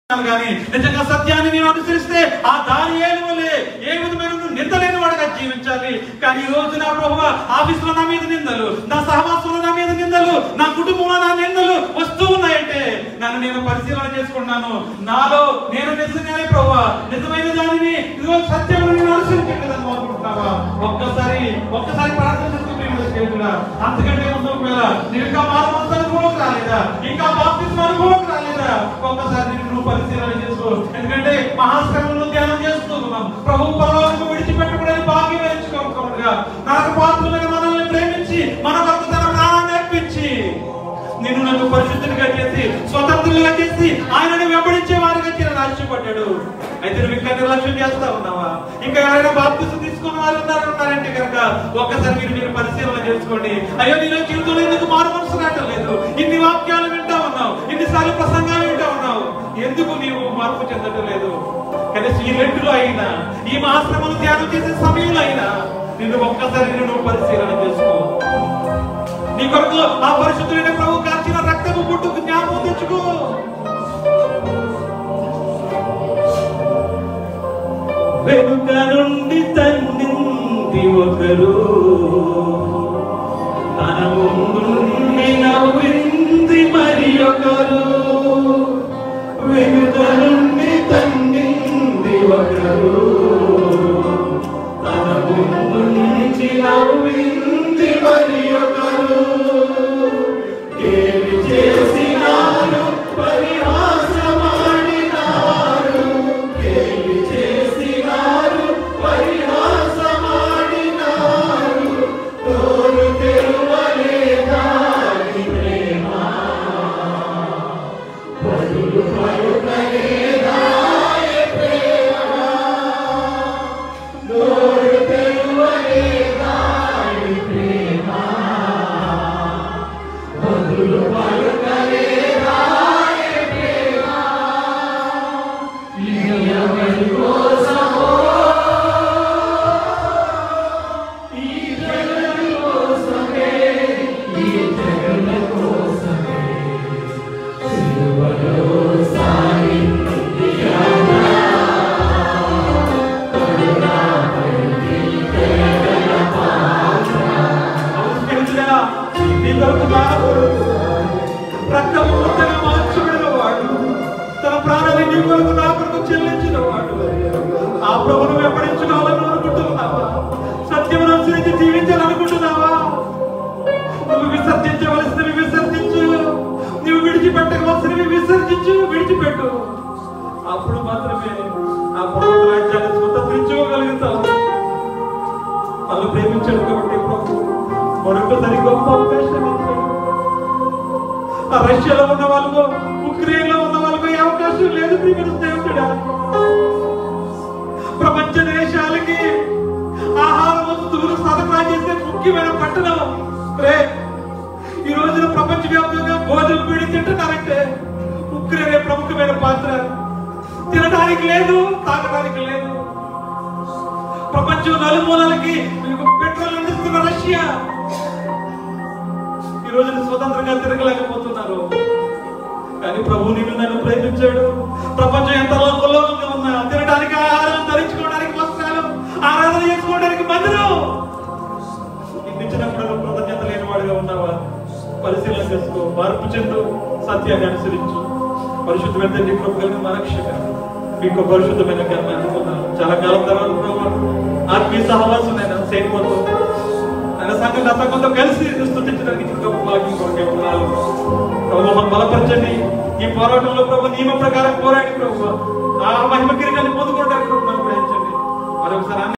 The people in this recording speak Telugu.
కానీ నిజంగా సత్యాన్ని నేను అనుసరిస్తే ఆ దారి ఏలువలే ఏ విధమైన నిందలేని వాడుగా జీవించాలి కానీ ఈ రోజు నా ప్రభు ఆఫీసులో నా మీద నిందలు నా సహవాసంలో నా మీద నిందలు నా కుటుంబంలో నా నిందలు వస్తూ ఉన్నాయంటే నన్ను నేను పరిశీలన చేసుకున్నాను నాలో నేను నిజంగానే ప్రభు నిజమైన దానిని ఇదిగో సత్యం నేను అనుసరించగలను అనుకుంటున్నావా ఒక్కసారి ఒక్కసారి ప్రార్థన చేసుకుని దేవుడా అంతకంటే ముందు ఒకవేళ నీవు ఇంకా మానవంత అనుభవం రాలేదా ఇంకా బాప్తిస్మ అనుభవం రాలేదా ఒక్కసారి నీకు నువ్వు పరిశీలన చేసుకో ఎందుకంటే మహాశ్రమంలో ధ్యానం చేస్తూ ఉన్నాం ప్రభు పరలోకము విడిచిపెట్టకూడని భాగ్యం ఎంచుకోకుండా నాకు పాత్రమైన మనల్ని ప్రేమించి మన కొరకు తన ప్రాణాన్ని అర్పించి నిన్ను నన్ను పరిశుద్ధిగా చేసి స్వతంత్రులుగా చేసి ఆయనని వెంబడించే వారిగా చేయాలని ఆశపడ్డాడు అయితే నువ్వు ఇంకా నిర్లక్ష్యం చేస్తా ఉన్నావా ఇంకా ఎవరైనా బాప్తిసం తీసుకున్న వారు ఉన్నారు ఉన్నారంటే కనుక ఒక్కసారి మీరు మీరు పరిశీలన చేసుకోండి అయ్యో నీలో జీవితంలో ఎందుకు మారు మనసు రావటం లేదు ఇన్ని వాక్యాలు వింటా ఉన్నావు ఇన్నిసార్లు ప్రసంగాలు వింటా ఉన్నావు ఎందుకు నీవు మార్పు చెందటం లేదు కనీసం ఈ రెండులో అయినా ఈ మాశ్రమను ధ్యానం చేసే సమయంలో అయినా నిన్ను ఒక్కసారి నువ్వు పరిశీలన చేసుకో నీ కొరకు ఆ పరిశుద్ధులైన ప్రభు కార్చిన రక్తము పుట్టుకు జ్ఞాపకం తెచ్చుకో వెనుక నుండి తన్నింది ఒకరు తన ముందుండి నవ్వింది మరి ఒకరు వెనుక నుండి తన్నింది ఒకరు తన ముందు నుంచి నవ్వింది మరి ఒకరు ఏమి చేసినారు పరిహాసమాడినారు ఏమి చేసినారు పరిహాసమాడినారు తోరు తెరువలేదాని ప్రేమ పదులు పలుకలేదాయ ప్రేమ నోరు తెరువలేదాని ప్రేమ పదులు పలుకలేదాయ ప్రేమ ఇది ఎవరి కోసమో ఈ జగన్ కోసమే ఈ జగన్ కోసమే సిలువలో సాగింది అన్నా. కరుణామయుడి దయగల పాత్ర. అవును స్నేహితుడా, నీ కొరకు బాధపడు. రక్తము ముద్దగా మార్చబడిన వాడు తన ప్రాణాన్ని నీ కొరకు నా కొరకు చెల్లించిన వాడు ఆ ప్రభును వెంబడించుకోవాలని అనుకుంటున్నావా సత్యమును అనుసరించి జీవించాలనుకుంటున్నావా నువ్వు విసర్జించవలసినవి విసర్జించు నువ్వు విడిచిపెట్టవలసినవి విసర్జించు విడిచిపెట్టు అప్పుడు మాత్రమే ఆ పర్వత రాజ్యాన్ని స్వతంత్రించుకోగలుగుతావు వాళ్ళు ప్రేమించాడు కాబట్టి ప్రభు మరొకసారి గొప్ప అవకాశం ఇచ్చాడు ఆ రష్యాలో ఉన్న వాళ్ళకు ఉక్రెయిన్ లో ఉన్న వాళ్ళకు ఈ అవకాశం లేదు ప్రియమైన స్నేహితుడా ప్రపంచ దేశాలకి ఆహార వస్తువులు సరఫరా చేసే ముఖ్యమైన పట్టణం రే ఈ రోజున ప్రపంచ వ్యాప్తంగా గోధుమ పీడి తింటున్నారంటే ఉక్రెయిన్ ప్రముఖమైన పాత్ర తినడానికి లేదు తాగడానికి లేదు ప్రపంచం నలుమూలలకి పెట్రోల్ అందిస్తున్న రష్యా ఈ రోజు స్వతంత్రంగా తిరగలేకపోతున్నారు కానీ ప్రభు నీవు నన్ను ప్రేమించాడు ప్రపంచం ఎంత లోకంలోకంగా ఉన్నా తినడానికి ఆహారం ధరించుకోవడానికి వస్త్రాలు ఆరాధన చేసుకోవడానికి మందిరం ఇచ్చినప్పుడు కృతజ్ఞత లేని వాడిగా ఉన్నావా పరిశీలన చేసుకో మార్పు చెందు సత్యాన్ని అనుసరించు పరిశుద్ధమైన తండ్రి కృప కలిగిన మా రక్షక మీకు పరిశుద్ధమైన కర్మ అందుకున్నాను చాలా కాలం తర్వాత ప్రభు ఆత్మీయ సహవాసం నేను సేవతో ఆయన సంఘ గతంతో కలిసి స్థుతించడానికి ఇచ్చిన గొప్ప భాగ్యం కొరకే ఉన్నాను ప్రభు మమ్మల్ని బలపరచండి ఈ పోరాటంలో ప్రభు నియమ ప్రకారం పోరాడి ప్రభు ఆ మహిమ కిరీటాన్ని పొందుకోవడానికి ప్రభు మనం ప్రయత్నించండి మరొకసారి